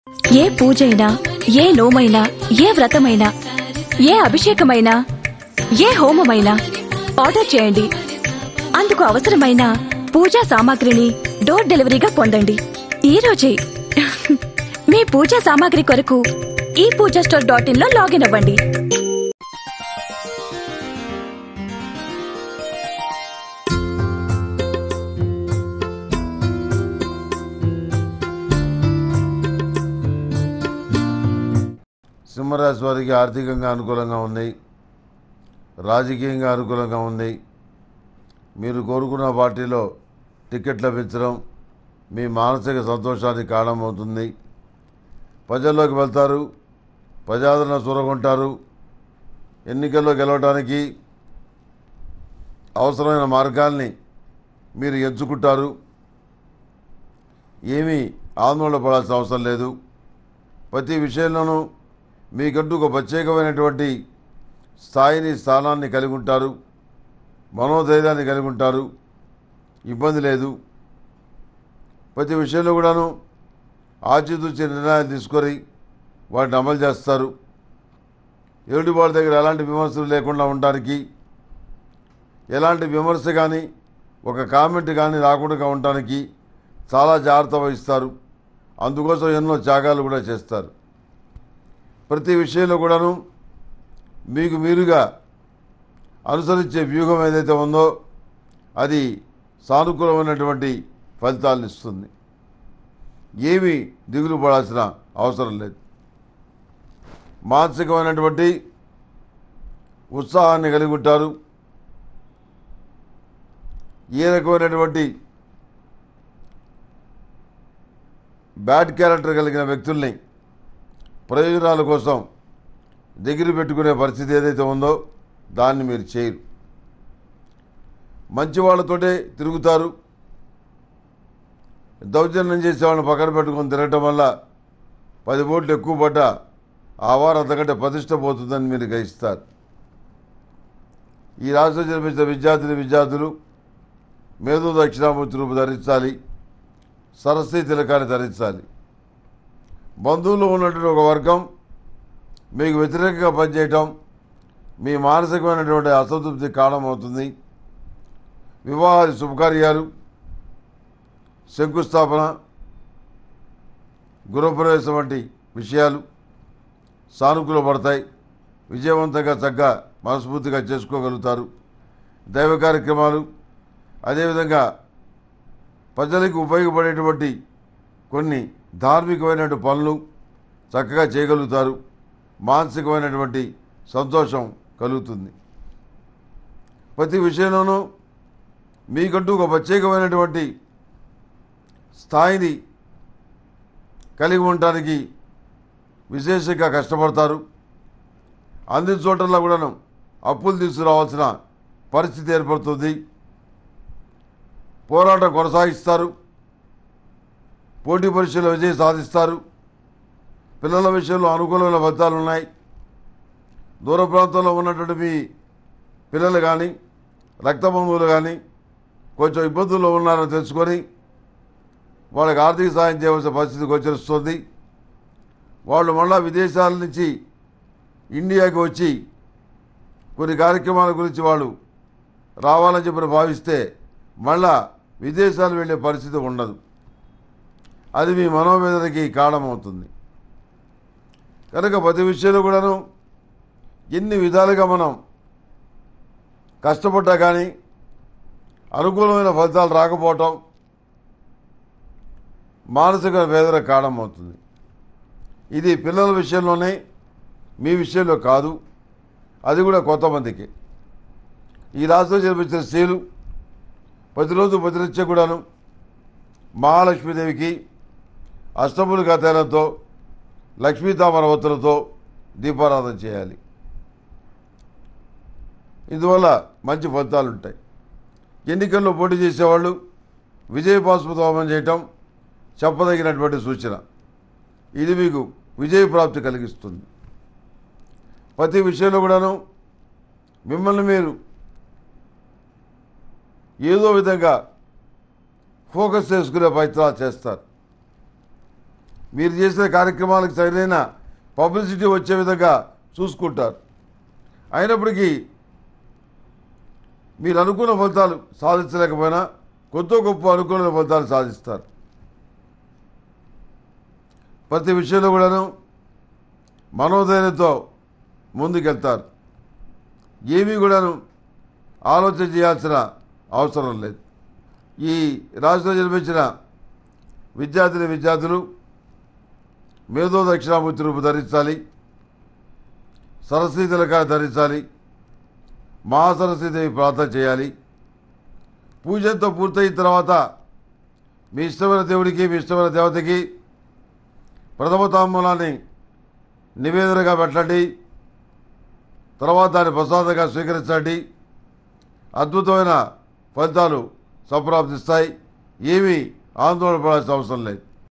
ఏ పూజైనా ఏ నోమైనా ఏ వ్రతమైనా ఏ అభిషేకమైనా ఏ హోమమైనా ఆర్డర్ చేయండి అందుకు అవసరమైన పూజా సామాగ్రిని డోర్ డెలివరీగా పొందండి ఈ రోజే మీ పూజా సామాగ్రి కొరకు ఈ పూజా స్టోర్ డాట్ ఇన్ లో లాగిన్ అవ్వండి సింహరాశి వారికి ఆర్థికంగా అనుకూలంగా ఉన్నాయి రాజకీయంగా అనుకూలంగా ఉంది మీరు కోరుకున్న పార్టీలో టికెట్ లభించడం మీ మానసిక సంతోషానికి కారణమవుతుంది ప్రజల్లోకి వెళ్తారు ప్రజాదరణ చూరగొంటారు ఎన్నికల్లో గెలవడానికి అవసరమైన మార్గాల్ని మీరు ఎంచుకుంటారు ఏమీ ఆందోళన పడాల్సిన అవసరం లేదు ప్రతి విషయంలోనూ మీకంటూ ఒక ప్రత్యేకమైనటువంటి స్థాయిని స్థానాన్ని కలిగి ఉంటారు మనోధైర్యాన్ని కలిగి ఉంటారు ఇబ్బంది లేదు ప్రతి విషయంలో కూడాను ఆచితూచి నిర్ణయాలు తీసుకొని వాటిని అమలు చేస్తారు ఎదుటి వాళ్ళ దగ్గర ఎలాంటి విమర్శలు లేకుండా ఉండడానికి ఎలాంటి విమర్శ కానీ ఒక కామెంట్ కానీ రాకుండా ఉండడానికి చాలా జాగ్రత్త వహిస్తారు అందుకోసం ఎన్నో త్యాగాలు కూడా చేస్తారు ప్రతి విషయంలో కూడాను మీకు మీరుగా అనుసరించే వ్యూహం ఏదైతే ఉందో అది సానుకూలమైనటువంటి ఫలితాలను ఇస్తుంది ఏమీ దిగులు పడాల్సిన అవసరం లేదు మానసికమైనటువంటి ఉత్సాహాన్ని కలిగి ఉంటారు ఏ రకమైనటువంటి బ్యాడ్ క్యారెక్టర్ కలిగిన వ్యక్తుల్ని ప్రయోజనాల కోసం దగ్గర పెట్టుకునే పరిస్థితి ఏదైతే ఉందో దాన్ని మీరు చేయరు మంచి వాళ్ళతోటే తిరుగుతారు దౌర్జన్యం చేసే వాళ్ళని పక్కన పెట్టుకొని తిరగటం వల్ల పది ఓట్లు ఎక్కువ పడ్డా ఆ వారు అంతకంటే ప్రతిష్ట పోతుందని మీరు గ్రహిస్తారు ఈ రాష్ట్రం జన్మించిన విద్యార్థిని విద్యార్థులు మేధో దక్షిణామూర్తి రూపు ధరించాలి సరస్వతి తిలకాన్ని ధరించాలి బంధువులు ఉన్నటువంటి ఒక వర్గం మీకు వ్యతిరేకంగా పనిచేయటం మీ మానసికమైనటువంటి అసంతృప్తి కారణమవుతుంది వివాహాది శుభకార్యాలు శంకుస్థాపన గృహప్రవేశం వంటి విషయాలు సానుకూల పడతాయి విజయవంతంగా చక్కగా మనస్ఫూర్తిగా చేసుకోగలుగుతారు దైవ కార్యక్రమాలు అదేవిధంగా ప్రజలకు ఉపయోగపడేటువంటి కొన్ని ధార్మికమైనటువంటి పనులు చక్కగా చేయగలుగుతారు మానసికమైనటువంటి సంతోషం కలుగుతుంది ప్రతి విషయంలోనూ మీకంటూ ఒక ప్రత్యేకమైనటువంటి స్థాయిని కలిగి ఉండటానికి విశేషంగా కష్టపడతారు అన్ని చోట్ల కూడాను అప్పులు తీసుకురావాల్సిన పరిస్థితి ఏర్పడుతుంది పోరాటం కొనసాగిస్తారు పోటీ పరీక్షల్లో విజయం సాధిస్తారు పిల్లల విషయంలో అనుకూలమైన ఫలితాలు ఉన్నాయి దూర ప్రాంతంలో ఉన్నటువంటి మీ పిల్లలు కానీ రక్త బంధువులు కానీ కొంచెం ఇబ్బందుల్లో ఉన్నారని తెలుసుకొని వాళ్ళకి ఆర్థిక సాయం చేయవలసిన పరిస్థితి గోచరిస్తుంది వాళ్ళు మళ్ళా విదేశాల నుంచి ఇండియాకి వచ్చి కొన్ని కార్యక్రమాల గురించి వాళ్ళు రావాలని చెప్పి భావిస్తే మళ్ళా విదేశాలు వెళ్ళే పరిస్థితి ఉండదు అది మీ మనోవేదనకి కారణమవుతుంది కనుక ప్రతి విషయంలో కూడాను ఎన్ని విధాలుగా మనం కష్టపడ్డా కానీ అనుకూలమైన ఫలితాలు రాకపోవటం మానసిక వేదన కారణమవుతుంది ఇది పిల్లల విషయంలోనే మీ విషయంలో కాదు అది కూడా కొంతమందికి ఈ రాశిలో జన్మించిన స్త్రీలు ప్రతిరోజు ప్రతినిత్యం కూడాను మహాలక్ష్మీదేవికి అష్టములు గతేలతో లక్ష్మీతామరవతులతో దీపారాధన చేయాలి ఇందువల్ల మంచి ఫలితాలు ఉంటాయి ఎన్నికల్లో పోటీ చేసేవాళ్ళు విజయపాస్పద హోమం చేయటం చెప్పదగినటువంటి సూచన ఇది మీకు విజయ ప్రాప్తి కలిగిస్తుంది ప్రతి విషయంలో కూడాను మిమ్మల్ని మీరు ఏదో విధంగా ఫోకస్ చేసుకునే ప్రయత్నాలు చేస్తారు మీరు చేసే కార్యక్రమాలకు సరైన పబ్లిసిటీ వచ్చే విధంగా చూసుకుంటారు అయినప్పటికీ మీరు అనుకున్న ఫలితాలు సాధించలేకపోయినా కొద్ది గొప్ప అనుకూల ఫలితాలు సాధిస్తారు ప్రతి విషయంలో కూడాను మనోధైర్యంతో ముందుకెళ్తారు ఏమీ కూడాను ఆలోచన చేయాల్సిన అవసరం లేదు ఈ రాష్ట్రంలో జన్మించిన విద్యార్థిని విద్యార్థులు మేధో దక్షిణామూర్తి రూపు ధరించాలి సరస్వతి తిలకాన్ని ధరించాలి మహాసరస్వతిదేవి ప్రార్థన చేయాలి పూజంతో పూర్తయిన తర్వాత మీ ఇష్టమైన దేవుడికి మీ ఇష్టమైన దేవతకి ప్రథమ తాంబూలాన్ని నివేదనగా పెట్టండి తర్వాత దాన్ని ప్రసాదంగా స్వీకరించండి అద్భుతమైన ఫలితాలు సంప్రాప్తిస్తాయి ఏమీ ఆందోళన పడాల్సిన అవసరం లేదు